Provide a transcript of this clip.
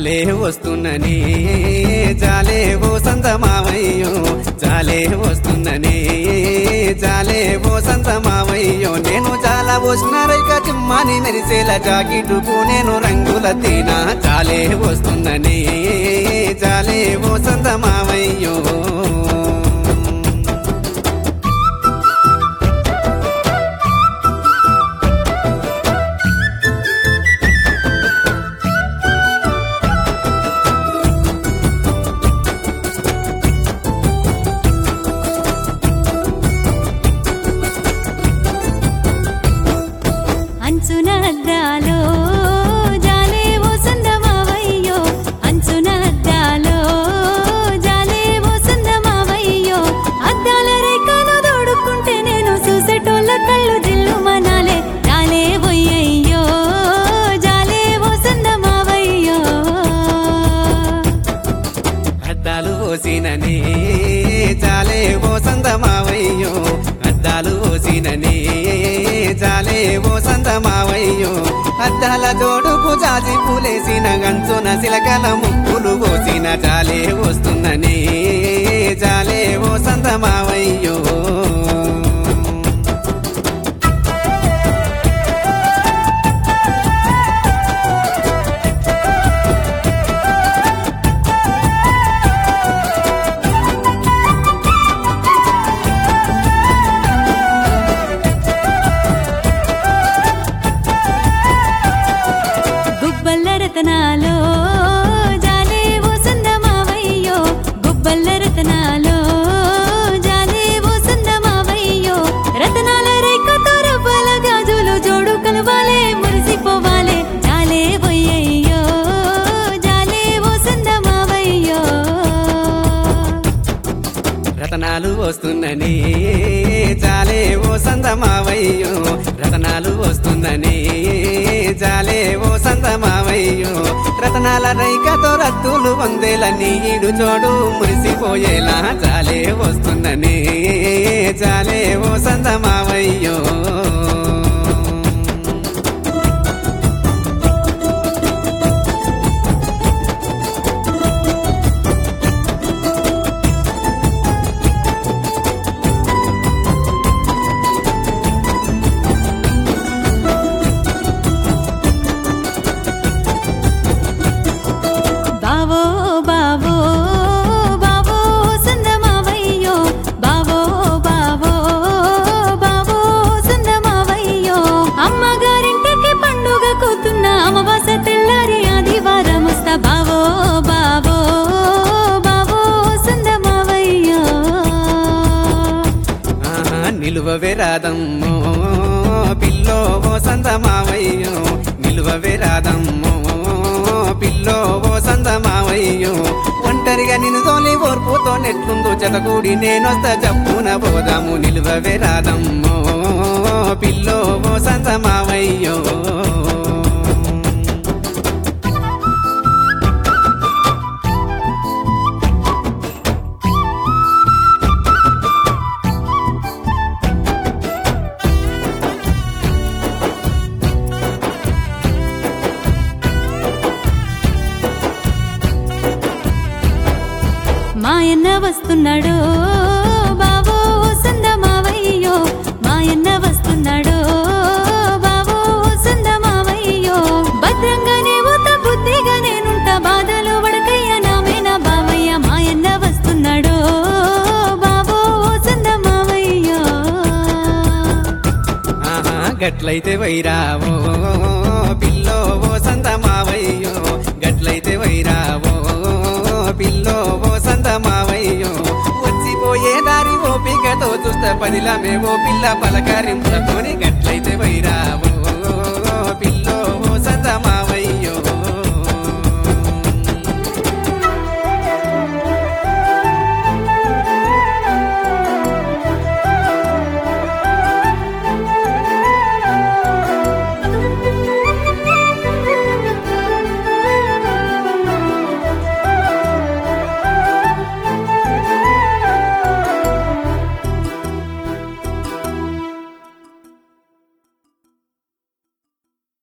జాలే వస్తున్ననే జాలే ఓ సంత మావయ్యో జాలే వస్తున్ననే జాలే ఓ సంత మావయ్యో నేను చాలా పోసినారైక చిమ్మాని మెరిసేల జాకెట్టుకు నేను రంగుల తీనా జాలే వస్తున్ననే జాలే ఓ సంత మావయ్యో అంచున అద్దాలో జాలే వసంతమావయ్యో అంచున అద్దాలో జాలే వసంతమావయ్యో అద్దాల రేఖలు దోడుకుంటే నేను చూసేటోళ్ళ కళ్ళు జిల్లు మనాలే జాలే పోయ్యయ్యో జాలే వసంతమావయ్యో అద్దాలు పోసిననే చాలే ఓ సందమావయ్యో అద్దాలు పోసిననే చాలే ఓ సందమావయ్యో అద్దాల జోడుకు జాజి పూలేసిన గంచున సిలకల ముక్కులు పోసిన చాలే వస్తుందనే చాలే ఓ సందమావయ్యో గుబ్బల్ల రతనాలో జాలే వసంతమావయ్యో గుబ్బల్ల రతనాలో జాలే వసంతమావయ్యో రతనాల రేఖతో రవ్వల గాజులు జోడు కలవాలే మురిసిపోవాలే జాలే పోయ్యయ్యో జాలే వసంతమావయ్యో రతనాలు వస్తుందని చాలే ఓ సందమావయ్యో రతనాలు వస్తుందని చాలే ఓ సందమావయ్యో రతనాల రైకతో రత్తులు వందేల నీడు చోడు మురిసిపోయేలా చాలే వస్తుందని చాలే ఓ సందమావయ్యో బావో బావో బావో సందమావయ్యో బావో బావో బావో సందమావయ్యో అమ్మగారింటికి పండుగ కూతున్న అమావాస తెల్లారి ఆదివారం వస్తా బావో బావో బావో సందమావయ్యో ఆహా, నిలువవే రాదమ్మో పిల్లో ఓ సందమావయ్యో నిలువవే రాదమ్మో పిల్లో ఓ సందమావయ్యో ఒంటరిగా నిన్ను తోలి ఓర్పుతో నెట్లుందో జతకూడి నేనొస్తా జప్పున పోదాము నిలువవే రాదమ్మో పిల్లో ఓ సందమావయ్యో మాయన్న వస్తున్నాడు బావో సందమావయ్యో మాయన్న వస్తున్నాడు బావో సందమావయ్యో భద్రంగానే ఊత బుద్ధిగా నేనుంటా బాధలు వడకయ్య నామేనా బావయ్య మాయన్న వస్తున్నాడు బావో సందమావయ్యో ఆహా గట్లయితే వైరావో పిల్లో ఓ సందమావయ్యో గట్లయితే వైరావో పిల్లో ఓ సందమావయ్యో వచ్చిపోయే దారి ఓపికతో చూస్తే పదిలమే ఓ పిల్ల పలకరింపులతోని గట్లయితే వైరావో పిల్లో